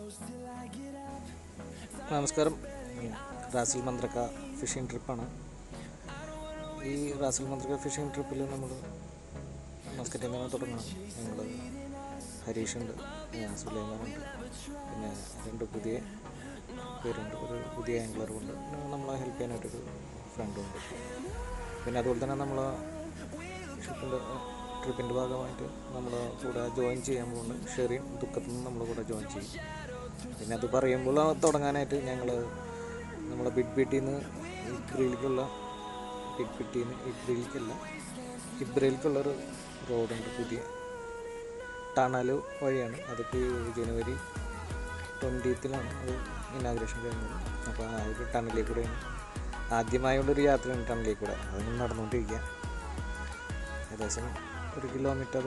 നമസ്കാരം റാസിൽ മന്ത്രക്ക ഫിഷിംഗ് ട്രിപ്പാണ് ഈ റാസിൽ മന്ത്രക്ക ഫിഷിംഗ് ട്രിപ്പിൽ നമ്മൾ മസ്കറ്റിൽ നിന്ന് തുടങ്ങണം ഞങ്ങൾ ഹരീഷുണ്ട് ഞാൻ സുലൈമാനുണ്ട് പിന്നെ രണ്ട് പുതിയ പേരുണ്ട് ഒരു പുതിയ ആംഗ്ലറുണ്ട് പിന്നെ നമ്മളെ ഹെൽപ്പ് ചെയ്യാനായിട്ടൊരു ഫ്രണ്ടും ഉണ്ട് പിന്നെ അതുപോലെ തന്നെ നമ്മൾ ഷിപ്പിൻ്റെ ട്രിപ്പിൻ്റെ ഭാഗമായിട്ട് നമ്മൾ കൂടെ ജോയിൻ ചെയ്യാൻ പോകുന്നുണ്ട് ഷെറിൻ ദുഃഖത്തിൽ നിന്ന് നമ്മൾ കൂടെ ജോയിൻ ചെയ്യും പിന്നെ അത് പറയുമ്പോൾ തുടങ്ങാനായിട്ട് ഞങ്ങൾ നമ്മളെ ബിഡ് ബിറ്റിൽ നിന്ന് ഇബ്രയിലേക്കുള്ള ബിഡ് ബിറ്റിൽ നിന്ന് ഇബ്രയിലേക്കല്ല ഇബ്രയിലേക്കുള്ളൊരു റോഡുണ്ട് പുതിയ ടണൽ വഴിയാണ് അതിപ്പോൾ ഈ ജനുവരി ട്വൻറ്റീത്തിലാണ് അത് ഇനാഗ്രേഷൻ കഴിഞ്ഞത് അപ്പോൾ ആ ഒരു ടണലിൽ കൂടെയാണ് ആദ്യമായുള്ളൊരു യാത്രയാണ് ടണലിൽ കൂടെ അതിന് നടന്നുകൊണ്ടിരിക്കുക ഏകദേശം ഒരു കിലോമീറ്റർ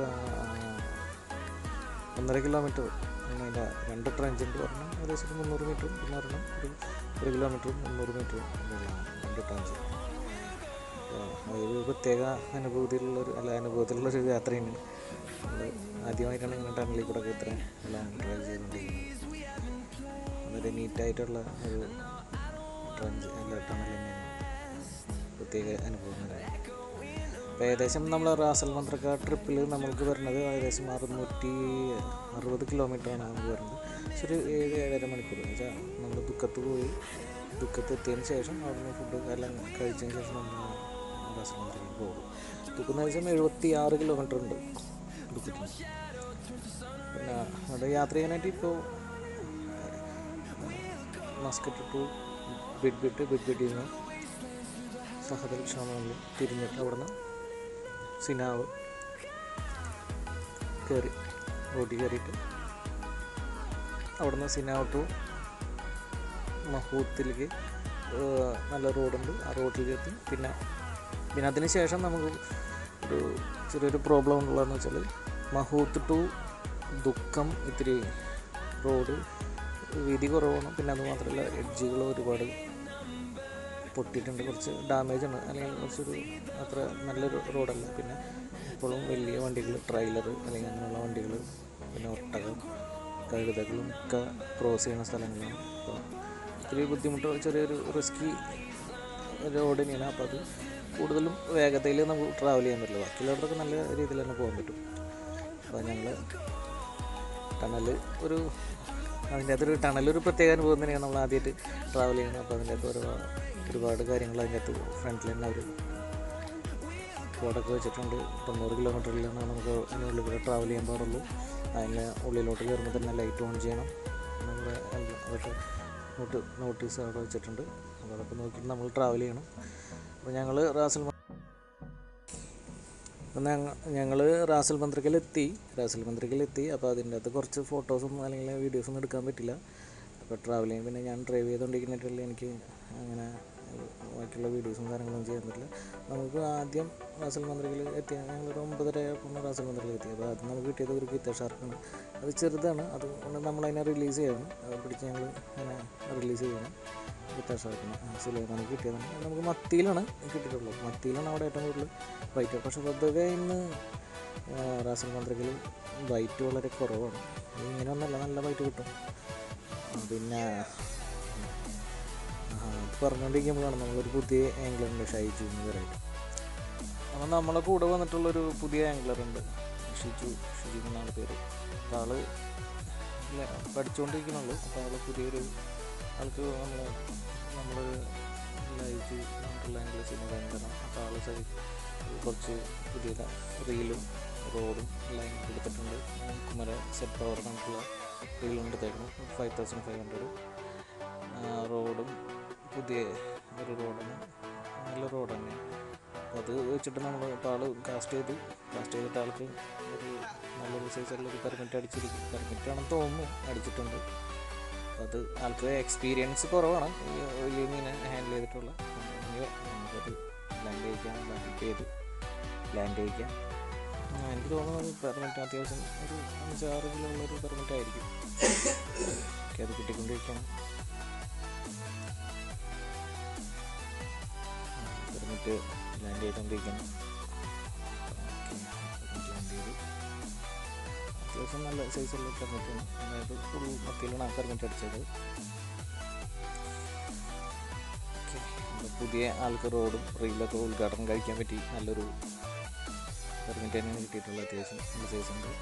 ഒന്നര കിലോമീറ്റർ അതിൻ്റെ രണ്ട് ട്രഞ്ചിൻ്റെ പറഞ്ഞാൽ ഏകദേശം ഒരു മുന്നൂറ് മീറ്ററും പിന്നെ ഒരെണ്ണം ഒരു ഒരു കിലോമീറ്ററും മുന്നൂറ് മീറ്ററും വെള്ളമാണ് രണ്ട് ട്രഞ്ച് അപ്പോൾ അതൊരു പ്രത്യേക അനുഭൂതിയിലുള്ളൊരു അല്ല അനുഭവത്തിലുള്ളൊരു യാത്രയാണ് നമ്മൾ ആദ്യമായിട്ടാണ് ഇങ്ങനെ ടണലിൽ കൂടെ ഒക്കെ ഇത്ര ലോങ് ഡ്രൈവ് ചെയ്തുകൊണ്ടിരിക്കുന്നത് വളരെ നീറ്റായിട്ടുള്ള ഒരു ട്രഞ്ച് അല്ല ടണൽ തന്നെയാണ് പ്രത്യേക അനുഭവങ്ങളാണ് അപ്പോൾ ഏകദേശം നമ്മൾ റാസൽ മന്ത്രക്ക ട്രിപ്പിൽ നമ്മൾക്ക് വരുന്നത് ഏകദേശം അറുന്നൂറ്റി അറുപത് കിലോമീറ്ററാണ് നമുക്ക് വരുന്നത് പക്ഷെ ഒരു ഏഴ് ഏഴര മണിക്കൂർ വെച്ചാൽ നമ്മൾ ദുഃഖത്ത് പോയി ദുഃഖത്ത് എത്തിയതിന് ശേഷം അവിടുന്ന് ഫുഡ് എല്ലാം കഴിച്ചതിന് ശേഷം നമ്മൾ റാസൽ മന്ത്രക്കയിൽ പോകും ദുഃഖം ഏകദേശം എഴുപത്തി ആറ് കിലോമീറ്റർ ഉണ്ട് ദുഃഖത്തിന് പിന്നെ അവിടെ യാത്ര ചെയ്യാനായിട്ട് ഇപ്പോൾ മസ്കറ്റ് ടു ബിഡ് ബിട്ട് ബിഡ് ബിഡിൽ നിന്ന് സഹദൽ ക്ഷാമങ്ങളിൽ തിരിഞ്ഞിട്ട് അവിടുന്ന് സിനാവ് കയറി റോഡിൽ കയറിയിട്ട് അവിടുന്ന് സിനാവ് ടു മഹൂത്തിലേക്ക് നല്ല റോഡുണ്ട് ആ റോഡിലേക്ക് എത്തി പിന്നെ പിന്നെ അതിന് ശേഷം നമുക്ക് ഒരു ചെറിയൊരു പ്രോബ്ലം ഉള്ളതെന്ന് വെച്ചാൽ മഹൂത്ത് ടു ദുഃഖം ഇത്തിരി റോഡ് വീതി കുറവാണ് പിന്നെ അത് മാത്രമല്ല എഡ്ജുകൾ ഒരുപാട് പൊട്ടിയിട്ടുണ്ട് കുറച്ച് ഡാമേജ് ഉണ്ട് അല്ലെങ്കിൽ കുറച്ചൊരു അത്ര നല്ലൊരു റോഡല്ല പിന്നെ ഇപ്പോഴും വലിയ വണ്ടികൾ ട്രെയിലർ അല്ലെങ്കിൽ അങ്ങനെയുള്ള വണ്ടികൾ പിന്നെ ഒട്ടകം കഴുതകളും ഒക്കെ ക്രോസ് ചെയ്യുന്ന സ്ഥലങ്ങളാണ് അപ്പോൾ ഇത്തിരി ബുദ്ധിമുട്ട് ചെറിയൊരു റിസ്കി റോഡ് തന്നെയാണ് അപ്പോൾ അത് കൂടുതലും വേഗതയിൽ നമുക്ക് ട്രാവൽ ചെയ്യാൻ പറ്റില്ല ബാക്കിയുള്ളവർക്ക് നല്ല രീതിയിൽ തന്നെ പോകാൻ പറ്റും അപ്പോൾ ഞങ്ങൾ ടണൽ ഒരു അതിൻ്റെ അകത്തൊരു ടണൽ ഒരു പ്രത്യേക അനുഭവം തന്നെയാണ് നമ്മൾ ആദ്യമായിട്ട് ട്രാവൽ ചെയ്യുന്നത് അപ്പോൾ അതിൻ്റെ അകത്ത് ഓരോ ഒരുപാട് കാര്യങ്ങൾ അതിൻ്റെ അകത്ത് ഫ്രണ്ടിൽ തന്നെ അവർ ബോർഡൊക്കെ വെച്ചിട്ടുണ്ട് തൊണ്ണൂറ് കിലോമീറ്ററിലാണ് നമുക്ക് അതിനുള്ളിൽ കൂടെ ട്രാവൽ ചെയ്യാൻ പാടുള്ളൂ അതിൻ്റെ ഉള്ളിലോട്ട് കയറുമ്പോൾ തന്നെ ലൈറ്റ് ഓൺ ചെയ്യണം നമ്മുടെ അവരുടെ നോട്ട് നോട്ടീസ് അവിടെ വെച്ചിട്ടുണ്ട് അപ്പോൾ അതൊക്കെ നോക്കിയിട്ട് നമ്മൾ ട്രാവൽ ചെയ്യണം അപ്പോൾ ഞങ്ങൾ റാസൽ അപ്പം ഞങ്ങൾ റാസൽ മന്ത്രിക്കലെത്തി റാസൽ മന്ത്രിക്കലെത്തി അപ്പോൾ അതിൻ്റെ അകത്ത് കുറച്ച് ഫോട്ടോസും അല്ലെങ്കിൽ വീഡിയോസൊന്നും എടുക്കാൻ പറ്റില്ല അപ്പോൾ ട്രാവൽ ചെയ്യും പിന്നെ ഞാൻ ഡ്രൈവ് ചെയ്തുകൊണ്ടിരിക്കുന്നിട്ടുള്ള എനിക്ക് അങ്ങനെ ബാക്കിയുള്ള വീഡിയോസും കാര്യങ്ങളൊന്നും ചെയ്യാൻ പറ്റില്ല നമുക്ക് ആദ്യം റാസൽ മന്ത്രിയിൽ എത്തിയ ഞങ്ങളൊരു ഒമ്പതര ആയപ്പോൾ റാസൽ മന്ത്രിയിൽ എത്തി അപ്പോൾ അത് നമുക്ക് കിട്ടിയത് ഒരു ഗീത ഷാർക്കാണ് അത് ചെറുതാണ് അതുകൊണ്ട് നമ്മളതിനെ റിലീസ് ചെയ്യണം അത് പിടിച്ച് ഞങ്ങൾ അങ്ങനെ റിലീസ് ചെയ്യണം ഗീത ഷാർക്കിന് സുലൈമാന് കിട്ടിയതാണ് അത് നമുക്ക് മത്തിയിലാണ് കിട്ടിയിട്ടുള്ളത് മത്തിയിലാണ് അവിടെ ഏറ്റവും കൂടുതൽ വൈറ്റ് പക്ഷേ പൊതുവേ ഇന്ന് റാസൽ മന്ത്രിയിൽ വൈറ്റ് വളരെ കുറവാണ് ഇങ്ങനെയൊന്നല്ല നല്ല വൈറ്റ് കിട്ടും പിന്നെ പറഞ്ഞുകൊണ്ടിരിക്കുമ്പോഴാണ് നമ്മളൊരു പുതിയ ആംഗ്ലറുണ്ട് ഷൈജു എന്ന് പറയുന്നത് അപ്പോൾ നമ്മളെ കൂടെ വന്നിട്ടുള്ളൊരു പുതിയ ആംഗ്ലറുണ്ട് ഷിജു ഷിജു എന്നാണ് പേര് അപ്പോൾ ആള് പഠിച്ചുകൊണ്ടിരിക്കണുള്ളൂ അപ്പോൾ ആൾ പുതിയൊരു ആൾക്ക് നമ്മൾ നമ്മൾ ലൈവ് പറഞ്ഞിട്ടുള്ള ആംഗ്ലർ ചെയ്യുന്ന ആംഗ്ലറാണ് അപ്പോൾ ആൾ സൈ കുറച്ച് പുതിയ റീലും റോഡും ലൈൻ കൊടുത്തിട്ടുണ്ട് കുമര സെറ്റ് പവർ കണ്ടിട്ടുള്ള റീലും എടുത്തേക്കണം ഫൈവ് തൗസൻഡ് ഫൈവ് ഹൺഡ്രഡ് റോഡും പുതിയ ഒരു റോഡാണ് നല്ല റോഡ് തന്നെ അത് വെച്ചിട്ട് നമ്മൾ ഇപ്പോൾ ആൾ കാസ്റ്റ് ചെയ്തു കാസ്റ്റ് ചെയ്തിട്ട് ആൾക്ക് ഒരു നല്ലൊരു സൈസുള്ള ഒരു പെർമിറ്റ് അടിച്ചിരിക്കും പെർമിറ്റ് ആണെന്ന് തോന്നുന്നു അടിച്ചിട്ടുണ്ട് അത് ആൾക്ക് എക്സ്പീരിയൻസ് കുറവാണ് ഈ വലിയ മീനെ ഹാൻഡിൽ ചെയ്തിട്ടുള്ള നമുക്കത് ലാൻഡ് ചെയ്യിക്കാം ലാൻഡ് ചെയ്ത് ലാൻഡ് ചെയ്യിക്കാം എനിക്ക് തോന്നുന്നത് പെർമിറ്റ് അത്യാവശ്യം ഒരു അഞ്ചാറ് കിലോ ഉള്ളൊരു പെർമിറ്റ് ആയിരിക്കും ഓക്കെ അത് കിട്ടിക്കൊണ്ടിരിക്കണം പെർമിറ്റ് ലാൻഡ് ചെയ്തുകൊണ്ടിരിക്കണം ലാൻഡ് ചെയ്ത് അത്യാവശ്യം നല്ല സൈസുള്ള പെർമിറ്റാണ് അതായത് ഫുൾ മത്തിയിലാണ് ആ പെർമിറ്റ് അടിച്ചത് ഓക്കെ നമ്മുടെ പുതിയ ആൾക്ക് റോഡും റീലൊക്കെ ഉദ്ഘാടനം കഴിക്കാൻ പറ്റി നല്ലൊരു പെർമിറ്റ് തന്നെയാണ് കിട്ടിയിട്ടുള്ളത് അത്യാവശ്യം നല്ല സൈസ് ഉണ്ട്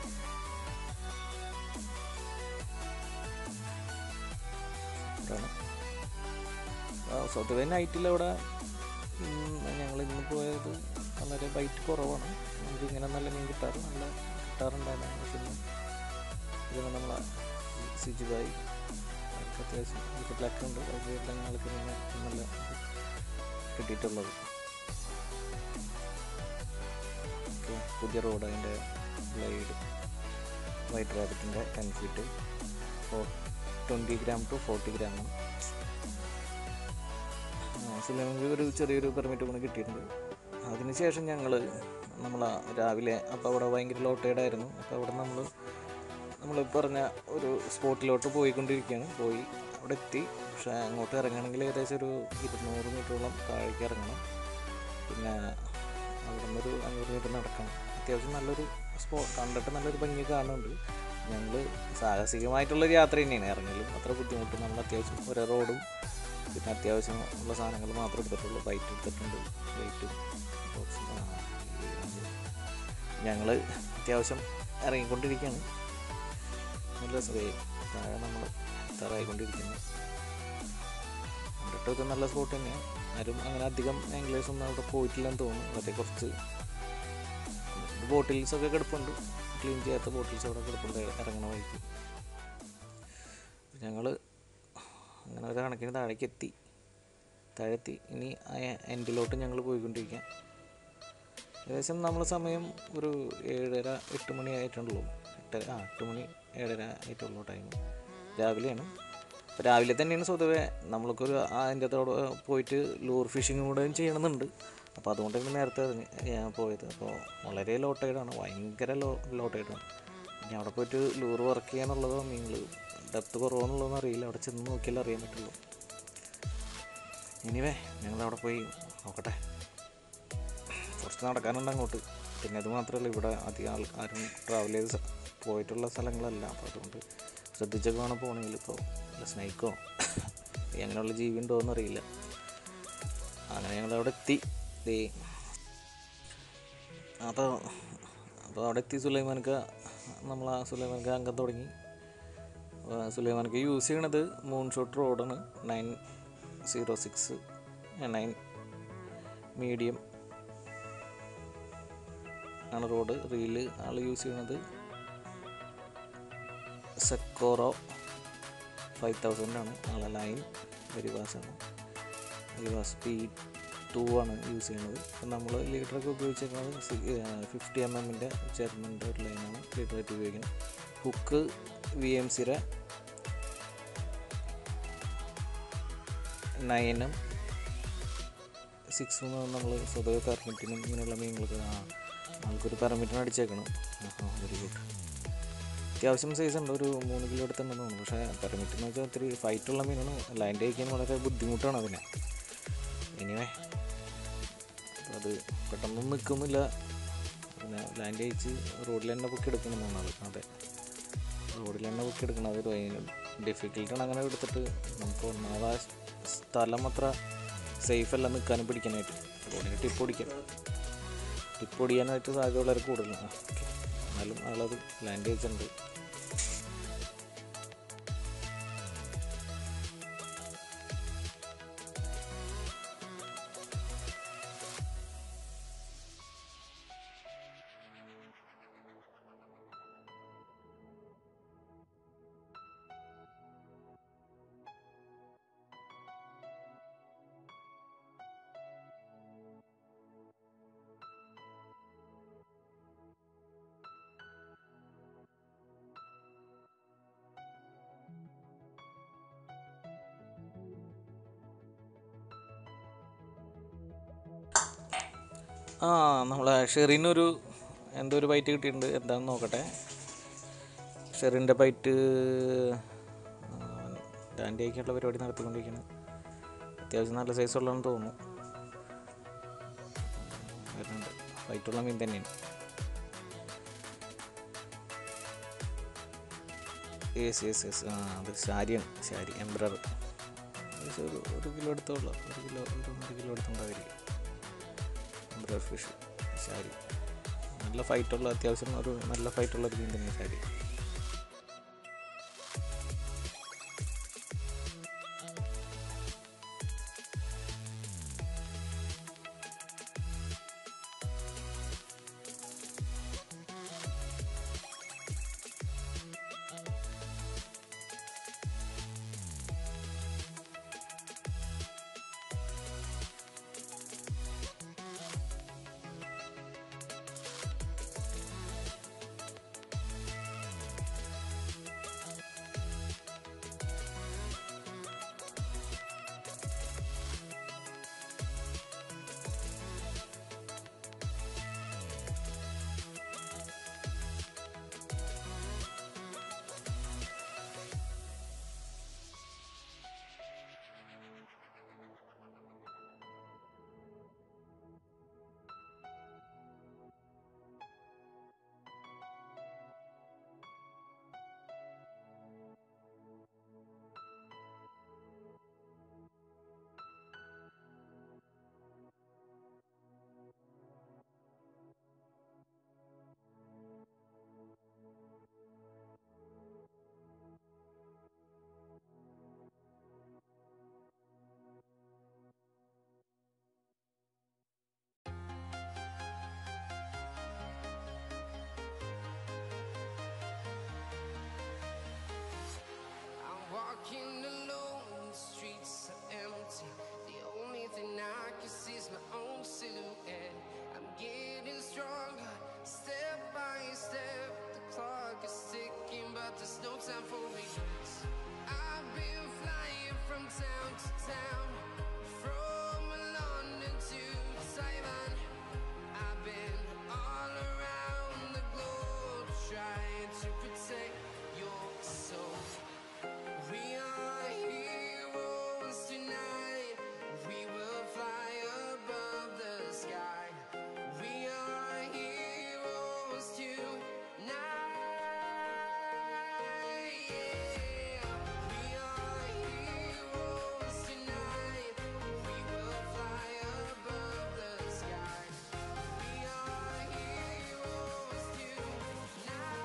ഇതാണ് സ്വതവേ നൈറ്റിൽ അവിടെ ഞങ്ങൾ ഇന്ന് പോയത് വളരെ ബൈറ്റ് കുറവാണ് നമുക്ക് ഇങ്ങനെ നല്ല മീൻ കിട്ടാറ് നല്ല കിട്ടാറുണ്ടായിരുന്നു പക്ഷേ ഇന്ന് ഇതിന് നമ്മളെ സിജുബായി അവർക്ക് അത്യാവശ്യം നമുക്ക് ബ്ലാക്ക് ഉണ്ട് അവരുടെ ഞങ്ങൾക്ക് ഇങ്ങനെ നല്ല കിട്ടിയിട്ടുള്ളത് ഓക്കെ പുതിയ റോഡ് അതിൻ്റെ ബ്ലേഡ് വൈറ്റ് റാബിറ്റിൻ്റെ ten feet for twenty gram to forty ഗ്രാമാണ് സുലൈമക്ക് ഒരു ചെറിയൊരു പെർമിറ്റ് കൂടെ കിട്ടിയിട്ടുണ്ട് അതിനുശേഷം ഞങ്ങൾ നമ്മൾ രാവിലെ അപ്പോൾ അവിടെ ഭയങ്കര ലോട്ടേഡ് ആയിരുന്നു അപ്പോൾ അവിടെ നമ്മൾ നമ്മൾ പറഞ്ഞ ഒരു സ്പോട്ടിലോട്ട് പോയിക്കൊണ്ടിരിക്കുകയാണ് പോയി അവിടെ എത്തി പക്ഷേ അങ്ങോട്ട് ഇറങ്ങണമെങ്കിൽ ഏകദേശം ഒരു ഇരുന്നൂറ് മീറ്ററോളം താഴേക്ക് ഇറങ്ങണം പിന്നെ അവിടെ നിന്നൊരു അഞ്ഞൂറ് മീറ്റർ നടക്കണം അത്യാവശ്യം നല്ലൊരു സ്പോട്ട് കണ്ടിട്ട് നല്ലൊരു ഭംഗി കാണുന്നുണ്ട് ഞങ്ങൾ സാഹസികമായിട്ടുള്ളൊരു യാത്ര തന്നെയാണ് ഇറങ്ങലും അത്ര ബുദ്ധിമുട്ട് നമ്മൾ അത്യാവശ്യം ഒരേ റോഡും പിന്നെ അത്യാവശ്യം ഉള്ള സാധനങ്ങൾ മാത്രമേ എടുത്തിട്ടുള്ളൂ ബൈറ്റ് എടുത്തിട്ടുണ്ട് ബൈറ്റും ബോക്സും ഞങ്ങൾ അത്യാവശ്യം ഇറങ്ങിക്കൊണ്ടിരിക്കുകയാണ് നല്ല രസമായി താഴെ നമ്മൾ തറായിക്കൊണ്ടിരിക്കുന്നു കണ്ടിട്ടൊക്കെ നല്ല സ്പോട്ട് തന്നെയാണ് ആരും അങ്ങനെ അധികം ആംഗ്ലേഴ്സ് ഒന്നും അവിടെ പോയിട്ടില്ലെന്ന് തോന്നുന്നു മറ്റേ കുറച്ച് ബോട്ടിൽസ് ഒക്കെ കിടപ്പുണ്ട് ക്ലീൻ ചെയ്യാത്ത ബോട്ടിൽസ് അവിടെ കിടപ്പുണ്ട് ഇറങ്ങണ വഴിക്ക് ഞങ്ങൾ അങ്ങനെ ഒരു കണക്കിന് താഴേക്ക് എത്തി താഴെത്തി ഇനി ആ എൻഡിലോട്ട് ഞങ്ങൾ പോയിക്കൊണ്ടിരിക്കാം ഏകദേശം നമ്മൾ സമയം ഒരു ഏഴര എട്ട് മണി ആയിട്ടുള്ളൂ എട്ട് ആ എട്ട് മണി ഏഴര ആയിട്ടുള്ളൂ ടൈം രാവിലെയാണ് അപ്പോൾ രാവിലെ തന്നെയാണ് സ്വതവേ നമ്മൾക്കൊരു അതിൻ്റെ അതോടെ പോയിട്ട് ലൂർ ഫിഷിങ് കൂടെ ചെയ്യണമെന്നുണ്ട് അപ്പോൾ അതുകൊണ്ടാണ് നേരത്തെ ഇറങ്ങി ഞാൻ പോയത് അപ്പോൾ വളരെ ലോ ടൈഡാണ് ഭയങ്കര ലോ ലോ ടൈഡാണ് ഇനി അവിടെ പോയിട്ട് ലൂർ വർക്ക് ചെയ്യാന്നുള്ളതോ നിങ്ങൾ ഡെപ്ത് കുറവെന്നുള്ളതൊന്നും അറിയില്ല അവിടെ ചെന്ന് നോക്കിയാലേ അറിയാൻ പറ്റുള്ളൂ എനിവേ ഞങ്ങൾ അവിടെ പോയി നോക്കട്ടെ കുറച്ച് നടക്കാനുണ്ട് അങ്ങോട്ട് പിന്നെ അത് മാത്രമല്ല ഇവിടെ അധികം ആൾ ആരും ട്രാവൽ ചെയ്ത് സ- പോയിട്ടുള്ള സ്ഥലങ്ങളല്ല അപ്പോൾ അതുകൊണ്ട് ശ്രദ്ധിച്ചൊക്കെ വേണം പോകണമെങ്കിൽ ഇപ്പോൾ സ്നേക്കോ അങ്ങനെയുള്ള ജീവി ഉണ്ടോ എന്നറിയില്ല അങ്ങനെ ഞങ്ങൾ അവിടെ എത്തി ദേ അപ്പോൾ അപ്പോൾ അവിടെ എത്തി സുലൈമാൻക്ക നമ്മൾ ആ സുലൈമാൻക്ക അംഗം തുടങ്ങി അപ്പോൾ സുലൈമാൻക്ക യൂസ് ചെയ്യണത് മൂൺ ഷോട്ട് റോഡാണ് nine zero six nine medium ആണ് റോഡ് റീല് ആൾ യൂസ് ചെയ്യണത് സെക്കോറോ ഫൈവ് തൗസൻഡ് ആണ് ആളെ ലൈൻ വെരിവാസാണ് വെരിവാസ് പി ടു ആണ് യൂസ് ചെയ്യുന്നത് അപ്പം നമ്മൾ ലീഡറൊക്കെ ഉപയോഗിച്ചിരിക്കുന്നത് ഫിഫ്റ്റി എം എമ്മിൻ്റെ ചെയർമൻ്റെ ഒരു ലൈനാണ് ലീഡറായിട്ട് ഉപയോഗിക്കുന്നത് ഹുക്ക് വി എം സിയുടെ നയനും സിക്സും നമ്മൾ സ്വതവേ പെർമിറ്റിനും ഇങ്ങനെയുള്ള മീനുകൾക്ക് ആ ആൾക്കൊരു പെർമിറ്റിന് അടിച്ചേക്കണം വെരി ഗുഡ് അത്യാവശ്യം സൈസ് ഉണ്ട് ഒരു മൂന്ന് കിലോ അടുത്തുണ്ടെന്ന് തോന്നുന്നു പക്ഷേ പെർമിറ്റ് എന്ന് വെച്ചാൽ ഒത്തിരി ഫൈറ്റുള്ള മീനാണ് ലാൻഡ് അയക്കാൻ വളരെ ബുദ്ധിമുട്ടാണ് അതിനെ എനിവേ അത് പെട്ടെന്നൊന്നും നിൽക്കുന്നില്ല പിന്നെ ലാൻഡ് അയച്ച് റോഡിൽ തന്നെ പൊക്കി എടുക്കണമെന്നാണ് ആൾ അതെ റോഡിൽ തന്നെ പൊക്കി എടുക്കണം അത് ഡിഫിക്കൽട്ടാണ് അങ്ങനെ എടുത്തിട്ട് നമുക്ക് ഒന്നാമത് ആ സ്ഥലം അത്ര സേഫ് അല്ല നിൽക്കാനും പിടിക്കാനായിട്ട് റോഡിന് ടിപ്പ് ഓടിക്കാം ടിപ്പ് ഓടിക്കാനായിട്ട് സാധ്യത വളരെ കൂടുതലാണ് ആ, ഓക്കേ. എന്നാലും ആളത് ലാൻഡ് ചെയ്തിട്ടുണ്ട് ആ നമ്മളെ ഷെറിനൊരു എന്തോ ഒരു ബൈറ്റ് കിട്ടിയിട്ടുണ്ട് എന്താണെന്ന് നോക്കട്ടെ ഷെറിൻ്റെ ബൈറ്റ് ഡാൻഡി ആക്കിയുള്ള പരിപാടി നടത്തിക്കൊണ്ടിരിക്കുകയാണ് അത്യാവശ്യം നല്ല സൈസ് ഉള്ളതെന്ന് തോന്നുന്നു വരുന്നുണ്ട് ബൈറ്റുള്ള മീൻ തന്നെയാണ് യെസ് യെസ് യെസ് ആ അത് ശാരിയാണ് ശാരി എംബ്രർ ഏകദേശം ഒരു ഒരു കിലോ അടുത്തുള്ള ഒരു കിലോ ഒരു ഒന്നര കിലോ അടുത്തുണ്ടായിരിക്കും എംബ്രർ ഫിഷ് ശാരി നല്ല ഫൈറ്റുള്ള അത്യാവശ്യം ഒരു നല്ല ഫൈറ്റുള്ള ഒരു മീൻ തന്നെ Shari I'm walking alone, the streets are empty. The only thing I can see is my own silhouette. I'm getting stronger, step by step. The clock is ticking, but there's no time for me. I've been flying from town to town, from London to Taiwan. I've been all around the globe trying to protect your soul. We are heroes tonight. We will fly above the sky. We are heroes tonight. Yeah. We are heroes tonight. We will fly above the sky. We are heroes tonight.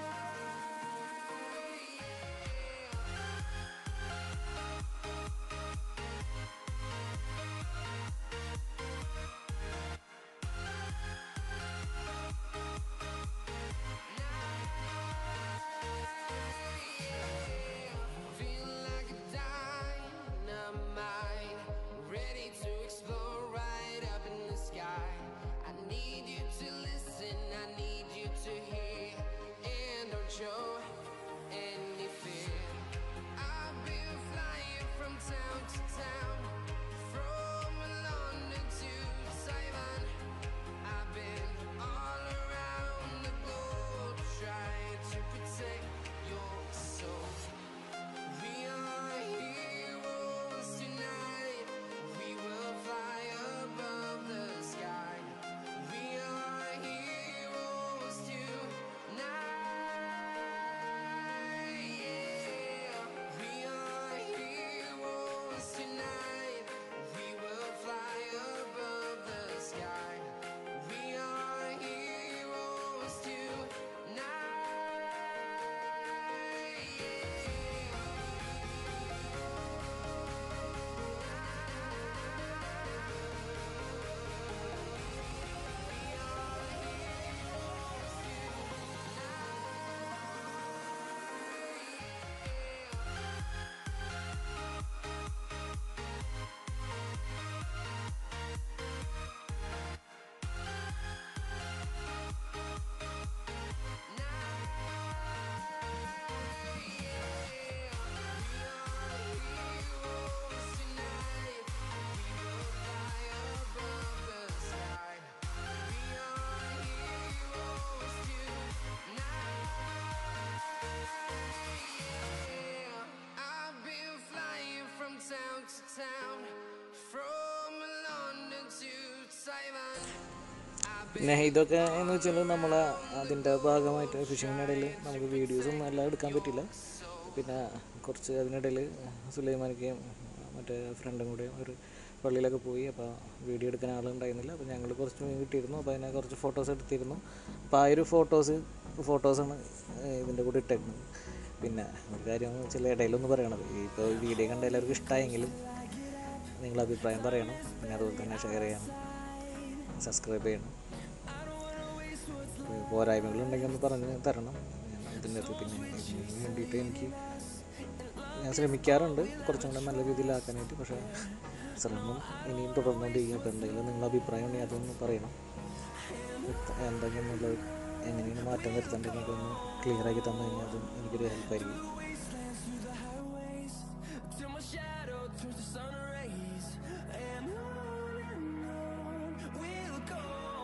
Yeah. Feel like a dynamite, ready to explode right up in the sky. I need you to listen, I need you to hear, and don't show any fear. I've been flying from town to town, from London to Taiwan. I've been all around the globe trying to protect your soul. We are heroes tonight. We will fly above the sky. We are heroes tonight. Yeah. We are heroes tonight. We will fly above the sky. We are heroes tonight. Yeah. Town to town, from London to Taiwan. I've been പിന്നെ ഇതൊക്കെ എന്ന് വെച്ചാൽ നമ്മൾ അതിൻ്റെ ഭാഗമായിട്ട് ഫിഷിങ്ങിനിടയിൽ നമുക്ക് വീഡിയോസൊന്നും എല്ലാം എടുക്കാൻ പറ്റില്ല പിന്നെ കുറച്ച് അതിനിടയിൽ സുലൈമാനിക്കയും മറ്റേ ഫ്രണ്ടും കൂടെ ഒരു പള്ളിയിലൊക്കെ പോയി അപ്പോൾ വീഡിയോ എടുക്കാൻ ആളുണ്ടായിരുന്നില്ല അപ്പോൾ ഞങ്ങൾ കുറച്ച് മീൻ കിട്ടിയിരുന്നു അപ്പോൾ അതിനെ കുറച്ച് ഫോട്ടോസ് എടുത്തിരുന്നു അപ്പോൾ ആ ഒരു ഫോട്ടോസ് ഫോട്ടോസാണ് ഇതിൻ്റെ കൂടെ ഇട്ടേക്കുന്നത് പിന്നെ ഒരു കാര്യം എന്ന് വെച്ചാൽ ഇടയിലൊന്ന് പറയണത് ഇപ്പോൾ ഈ വീഡിയോ കണ്ട എല്ലാവർക്കും ഇഷ്ടമായെങ്കിലും നിങ്ങൾ അഭിപ്രായം പറയണം പിന്നെ അതുപോലെ തന്നെ ഷെയർ ചെയ്യണം സബ്സ്ക്രൈബ് ചെയ്യണം ഇപ്പോൾ പോരായ്മകളുണ്ടെങ്കിൽ ഒന്ന് പറഞ്ഞ് തരണം ഞാൻ ഇതിൻ്റെ അകത്ത് പിന്നെ ഇതിന് വേണ്ടിയിട്ട് എനിക്ക് ഞാൻ ശ്രമിക്കാറുണ്ട് കുറച്ചും കൂടെ നല്ല രീതിയിലാക്കാനായിട്ട് പക്ഷേ ശ്രമം ഇനിയും തുടർന്നുകൊണ്ടിരിക്കും അപ്പോൾ എന്തെങ്കിലും നിങ്ങളുടെ അഭിപ്രായം ഉണ്ടെങ്കിൽ അതൊന്ന് പറയണം എന്തെങ്കിലും നല്ല എങ്ങനെയാണ് മാറ്റം വരുത്തേണ്ടതെങ്കിൽ ഒന്ന് ക്ലിയർ ആക്കി തന്നു കഴിഞ്ഞാൽ അതും എനിക്കൊരു ഹെൽപ്പായിരിക്കും till my shadow turns to sun rays and on and on we'll go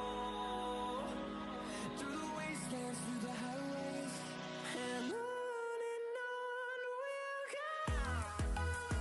through the wastelands through the highways and on and on we'll go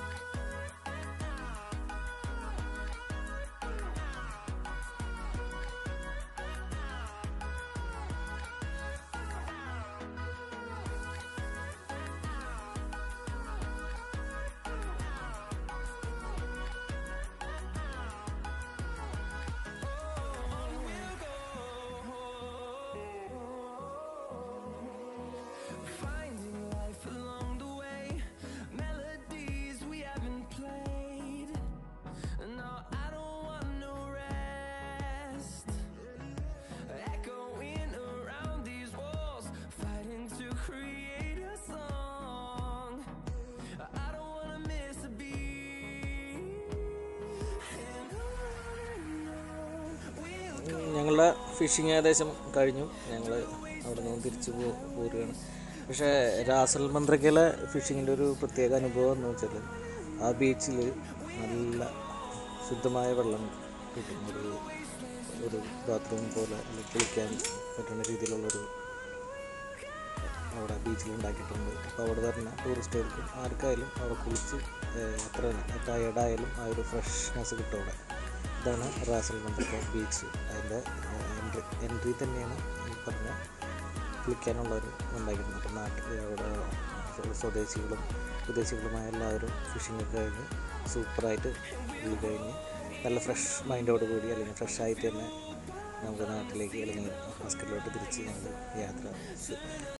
Finding life along the way, melodies we haven't played. No, I don't want no rest. Echoing around these walls, fighting to create a song. I don't wanna miss a beat. And on and on we'll ഞങ്ങളുടെ fishing ഏകദേശം കഴിഞ്ഞു ഞങ്ങൾ അവിടെ നിന്ന് തിരിച്ച് പോ പോരുകയാണ് പക്ഷേ രാസൽ മന്ത്രയ്ക്കയിലെ ഫിഷിങ്ങിൻ്റെ ഒരു പ്രത്യേക അനുഭവം എന്ന് വെച്ചാൽ ആ ബീച്ചിൽ നല്ല ശുദ്ധമായ വെള്ളം കിട്ടും ഒരു ഒരു ബാത്റൂം പോലെ അല്ലെങ്കിൽ കുളിക്കാൻ പറ്റുന്ന രീതിയിലുള്ളൊരു അവിടെ ബീച്ചിൽ ഉണ്ടാക്കിയിട്ടുണ്ട് അപ്പോൾ അവിടെ വരുന്ന ടൂറിസ്റ്റുകൾക്കും ആർക്കായാലും അവിടെ കുളിച്ച് ഏഹ്, എത്ര ടയേർഡായാലും ആ ഒരു ഫ്രഷ്നെസ് കിട്ടും അവിടെ ഇതാണ് റാസൽ മന്ത്രക്ക ബീച്ച് അതിൻ്റെ എൻട്രി എൻട്രി തന്നെയാണ് ഈ പറഞ്ഞ കുളിക്കാനുള്ളൊരു ഉണ്ടാക്കിയിട്ടുണ്ട് അപ്പോൾ നാട്ടിൽ അവിടെ സ്വ- സ്വദേശികളും വിദേശികളുമായ എല്ലാവരും ഫിഷിംഗ് ഒക്കെ കഴിഞ്ഞ് സൂപ്പറായിട്ട് ഇത് കഴിഞ്ഞ് നല്ല ഫ്രഷ് മൈൻഡോട് കൂടി അല്ലെങ്കിൽ ഫ്രഷ് ആയിട്ട് തന്നെ നമുക്ക് നാട്ടിലേക്ക് അല്ലെങ്കിൽ ഹോസ്പിറ്റലിലോട്ട് തിരിച്ച് ഞങ്ങൾ യാത്ര